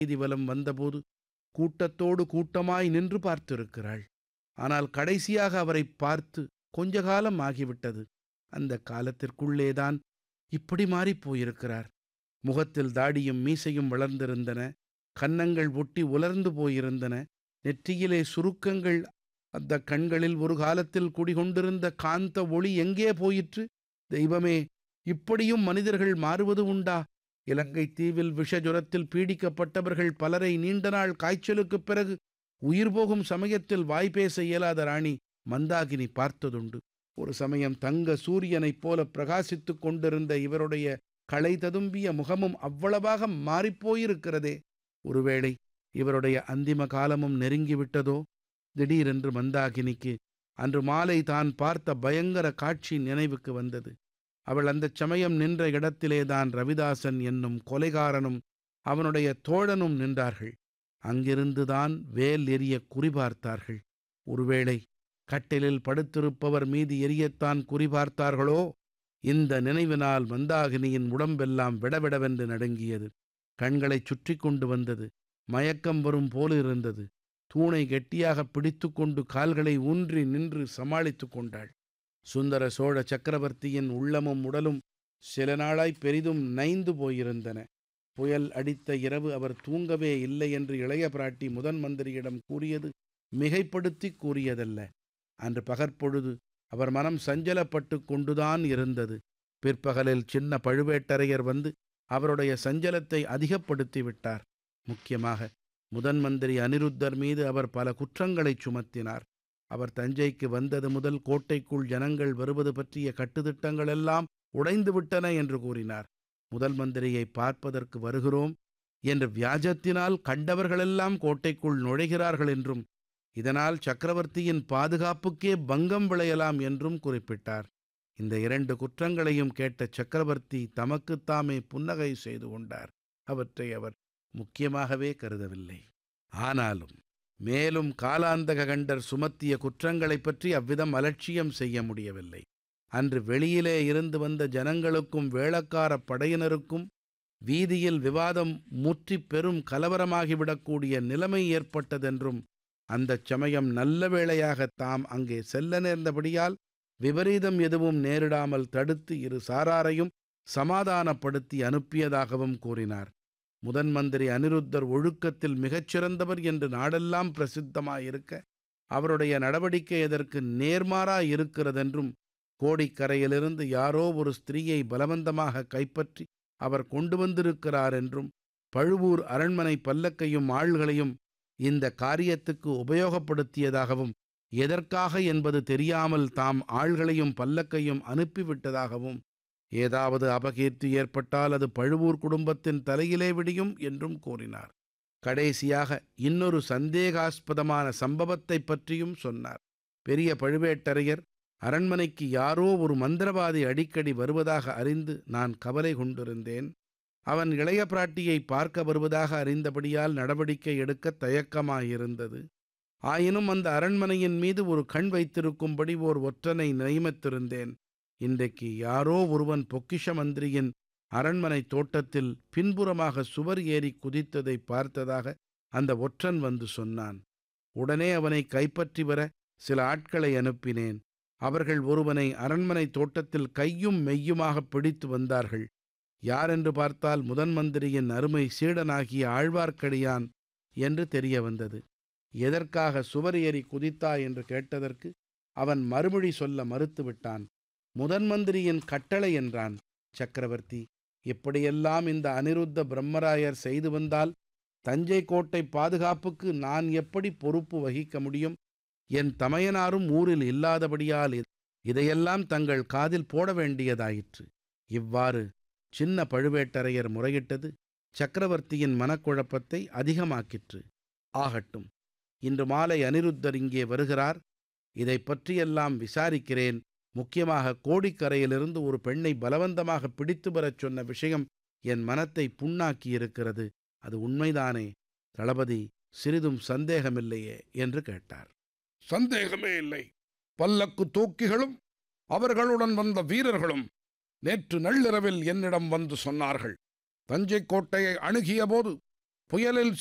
வீதி வலம் வந்தபோது கூட்டத்தோடு கூட்டமாய் நின்று பார்த்திருக்கிறாள் ஆனால் கடைசியாக அவரை பார்த்து கொஞ்ச காலம் ஆகிவிட்டது அந்த காலத்திற்குள்ளேதான் இப்படி மாறிப் போயிருக்கிறார் முகத்தில் தாடியும் மீசையும் வளர்ந்திருந்தன கன்னங்கள் ஒட்டி உலர்ந்து போயிருந்தன நெற்றியிலே சுருக்கங்கள் அந்த கண்களில் ஒரு காலத்தில் குடிகொண்டிருந்த காந்த ஒளி எங்கே போயிற்று தெய்வமே இப்படியும் மனிதர்கள் மாறுவது உண்டா இலங்கை தீவில் விஷஜுரத்தில் பீடிக்கப்பட்டவர்கள் பலரை நீண்ட நாள் காய்ச்சலுக்குப் பிறகு உயிர் போகும் சமயத்தில் வாய்பேச இயலாத ராணி மந்தாகினி பார்த்ததுண்டு ஒரு சமயம் தங்க சூரியனைப் போல பிரகாசித்துக் கொண்டிருந்த இவருடைய களை ததும்பிய முகமும் அவ்வளவாக மாறிப்போயிருக்கிறதே ஒருவேளை இவருடைய அந்திம காலமும் நெருங்கிவிட்டதோ திடீரென்று மந்தாகினிக்கு அன்று மாலை தான் பார்த்த பயங்கர காட்சி நினைவுக்கு வந்தது அவள் அந்தச் சமயம் நின்ற இடத்திலேதான் ரவிதாசன் என்னும் கொலைகாரனும் அவனுடைய தோழனும் நின்றார்கள் அங்கிருந்துதான் வேல் எரிய குறிபார்த்தார்கள் ஒருவேளை கட்டிலில் படுத்திருப்பவர் மீது எரியத்தான் குறிபார்த்தார்களோ இந்த நினைவினால் மந்தாகினியின் உடம்பெல்லாம் விடவிடவென்று நடுங்கியது கண்களைச் சுற்றி கொண்டு வந்தது மயக்கம் வரும் போலிருந்தது தூணை கெட்டியாக பிடித்து கொண்டு கால்களை ஊன்றி நின்று சமாளித்து கொண்டாள் சுந்தர சோழ சக்கரவர்த்தியின் உள்ளமும் உடலும் சில நாளாய் பெரிதும் நைந்து போயிருந்தன புயல் அடித்த இரவு அவர் தூங்கவே இல்லை என்று இளைய பிராட்டி முதன் மந்திரியிடம் கூறியது மிகைப்படுத்தி கூறியதல்ல அன்று பகற்பொழுது அவர் மனம் சஞ்சலப்பட்டு கொண்டுதான் இருந்தது பிற்பகலில் சின்ன பழுவேட்டரையர் வந்து அவருடைய சஞ்சலத்தை அதிகப்படுத்தி விட்டார் முக்கியமாக முதன் மந்திரி அனிருத்தர் மீது அவர் பல குற்றங்களைச் சுமத்தினார் அவர் தஞ்சைக்கு வந்தது முதல் கோட்டைக்குள் ஜனங்கள் வருவது பற்றிய கட்டுத்திட்டங்களெல்லாம் உடைந்துவிட்டன என்று கூறினார் முதல் மந்திரியை பார்ப்பதற்கு வருகிறோம் என்று வியாஜத்தினால் கண்டவர்களெல்லாம் கோட்டைக்குள் நுழைகிறார்கள் என்றும் இதனால் சக்கரவர்த்தியின் பாதுகாப்புக்கே பங்கம் விளையலாம் என்றும் குறிப்பிட்டார் இந்த இரண்டு குற்றங்களையும் கேட்ட சக்கரவர்த்தி தமக்குத்தாமே புன்னகை செய்து கொண்டார் அவற்றை அவர் முக்கியமாகவே கருதவில்லை ஆனாலும் மேலும் காலாந்தக கண்டர் சுமத்திய குற்றங்களைப் பற்றி அவ்விதம் அலட்சியம் செய்ய முடியவில்லை அன்று வெளியிலே இருந்து வந்த ஜனங்களுக்கும் வேளக்கார படையினருக்கும் வீதியில் விவாதம் முற்றி பெரும் கலவரமாகிவிடக்கூடிய நிலைமை ஏற்பட்டதென்றும் அந்தச் சமயம் நல்ல வேளையாக தாம் அங்கே செல்ல நேர்ந்தபடியால் விபரீதம் எதுவும் நேரிடாமல் தடுத்து இரு சாராரையும் சமாதானப்படுத்தி அனுப்பியதாகவும் கூறினார் முதன் மந்திரி அனிருத்தர் ஒழுக்கத்தில் மிகச்சிறந்தவர் என்று நாடெல்லாம் பிரசித்தமாயிருக்க அவருடைய நடவடிக்கை அதற்கு நேர்மாறாயிருக்கிறதென்றும் கோடிக்கரையிலிருந்து யாரோ ஒரு ஸ்திரீயை பலவந்தமாக கைப்பற்றி அவர் கொண்டு வந்திருக்கிறார் என்றும் பழுவூர் அரண்மனை பல்லக்கையும் ஆள்களையும் இந்த காரியத்துக்கு உபயோகப்படுத்தியதாகவும் எதற்காக என்பது தெரியாமல் தாம் ஆள்களையும் பல்லக்கையும் அனுப்பிவிட்டதாகவும் ஏதாவது அபகீர்த்தி ஏற்பட்டால் அது பழுவூர் குடும்பத்தின் தலையிலே விடியும் என்றும் கூறினார் கடைசியாக இன்னொரு சந்தேகாஸ்பதமான சம்பவத்தைப் பற்றியும் சொன்னார் பெரிய பழுவேட்டரையர் அரண்மனைக்கு யாரோ ஒரு மந்திரவாதி அடிக்கடி வருவதாக அறிந்து நான் கவலை கொண்டிருந்தேன் அவன் இளைய பிராட்டியை பார்க்க வருவதாக அறிந்தபடியால் நடவடிக்கை எடுக்க தயக்கமாயிருந்தது ஆயினும் அந்த அரண்மனையின் மீது ஒரு கண் வைத்திருக்கும்படி ஓர் ஒற்றனை நியமித்திருந்தேன் இன்றைக்கு யாரோ ஒருவன் பொக்கிஷ மந்திரியின் அரண்மனை தோட்டத்தில் பின்புறமாக சுவர் ஏறி குதித்ததை பார்த்ததாக அந்த ஒற்றன் வந்து சொன்னான் உடனே அவனை கைப்பற்றி வர சில ஆட்களை அனுப்பினேன் அவர்கள் ஒருவனை அரண்மனை தோட்டத்தில் கையும் மெய்யுமாக பிடித்து வந்தார்கள் யாரென்று பார்த்தால் முதன் மந்திரியின் அருமை சீடனாகிய ஆழ்வார்க்கடியான் என்று தெரிய வந்தது எதற்காக சுவர் ஏறி குதித்தாய் என்று கேட்டதற்கு அவன் மறுமொழி சொல்ல மறுத்துவிட்டான் முதன் மந்திரியின் கட்டளை என்றான் சக்கரவர்த்தி இப்படியெல்லாம் இந்த அனிருத்த பிரம்மராயர் செய்து வந்தால் தஞ்சை கோட்டை பாதுகாப்புக்கு நான் எப்படி பொறுப்பு வகிக்க முடியும் என் தமையனாரும் ஊரில் இல்லாதபடியால் இதையெல்லாம் தங்கள் காதில் போட வேண்டியதாயிற்று இவ்வாறு சின்ன பழுவேட்டரையர் முறையிட்டது சக்கரவர்த்தியின் மனக்குழப்பத்தை அதிகமாக்கிற்று ஆகட்டும் இன்று மாலை அனிருத்தர் இங்கே வருகிறார் இதை பற்றியெல்லாம் விசாரிக்கிறேன் முக்கியமாக கோடிக்கரையிலிருந்து ஒரு பெண்ணை பலவந்தமாக பிடித்து வரச் சொன்ன விஷயம் என் மனத்தை புண்ணாக்கியிருக்கிறது அது உண்மைதானே தளபதி சிறிதும் சந்தேகமில்லையே என்று கேட்டார் சந்தேகமே இல்லை பல்லக்கு தூக்கிகளும் அவர்களுடன் வந்த வீரர்களும் நேற்று நள்ளிரவில் என்னிடம் வந்து சொன்னார்கள் தஞ்சை கோட்டையை அணுகிய போது புயலில்